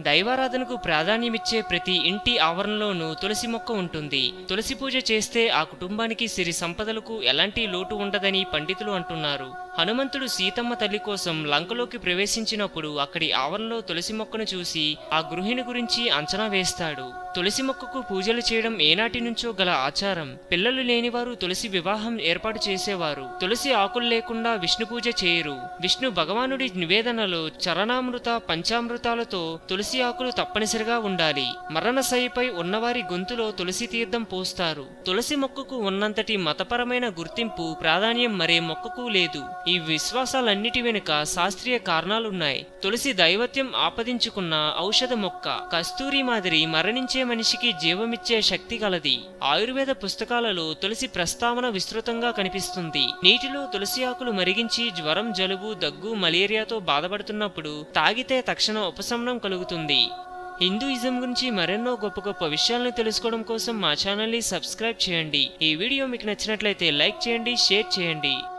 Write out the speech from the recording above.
దైవారాధనకు ప్రాధాన్యమిచ్చే ప్రతి ఇంటి ఆవరణలోనూ తులసి మొక్క ఉంటుంది తులసి పూజ చేస్తే ఆ కుటుంబానికి సిరి సంపదలకు ఎలాంటి లోటు ఉండదని పండితులు అంటున్నారు హనుమంతుడు సీతమ్మ తల్లి కోసం లంకలోకి ప్రవేశించినప్పుడు అక్కడి ఆవరణలో తులసి మొక్కను చూసి ఆ గృహిణి గురించి అంచనా వేస్తాడు తులసి మొక్కకు పూజలు చేయడం ఏనాటి నుంచో గల ఆచారం పిల్లలు లేనివారు తులసి వివాహం ఏర్పాటు చేసేవారు తులసి ఆకులు లేకుండా విష్ణు పూజ చేయరు విష్ణు భగవానుడి నివేదనలో చరణామృత పంచామృతాలతో తులసి ఆకులు తప్పనిసరిగా ఉండాలి మరణశయ్యపై ఉన్నవారి గొంతులో తులసి తీర్థం పోస్తారు తులసి మొక్కకు ఉన్నంతటి మతపరమైన గుర్తింపు ప్రాధాన్యం మరే మొక్కకు లేదు ఈ విశ్వాసాలన్నిటి వెనుక శాస్త్రీయ కారణాలున్నాయి తులసి దైవత్యం ఆపదించుకున్న ఔషధ మొక్క కస్తూరి మాదిరి మరణించే మనిషికి జీవమిచ్చే శక్తి గలది ఆయుర్వేద పుస్తకాలలో తులసి ప్రస్తావన విస్తృతంగా కనిపిస్తుంది నీటిలో తులసి ఆకులు మరిగించి జ్వరం జలుబు దగ్గు మలేరియాతో బాధపడుతున్నప్పుడు తాగితే తక్షణ ఉపశమనం కలుగుతుంది హిందూయిజం గురించి మరెన్నో గొప్ప గొప్ప విషయాలను తెలుసుకోవడం కోసం మా ఛానల్ని సబ్స్క్రైబ్ చేయండి ఈ వీడియో మీకు నచ్చినట్లయితే లైక్ చేయండి షేర్ చేయండి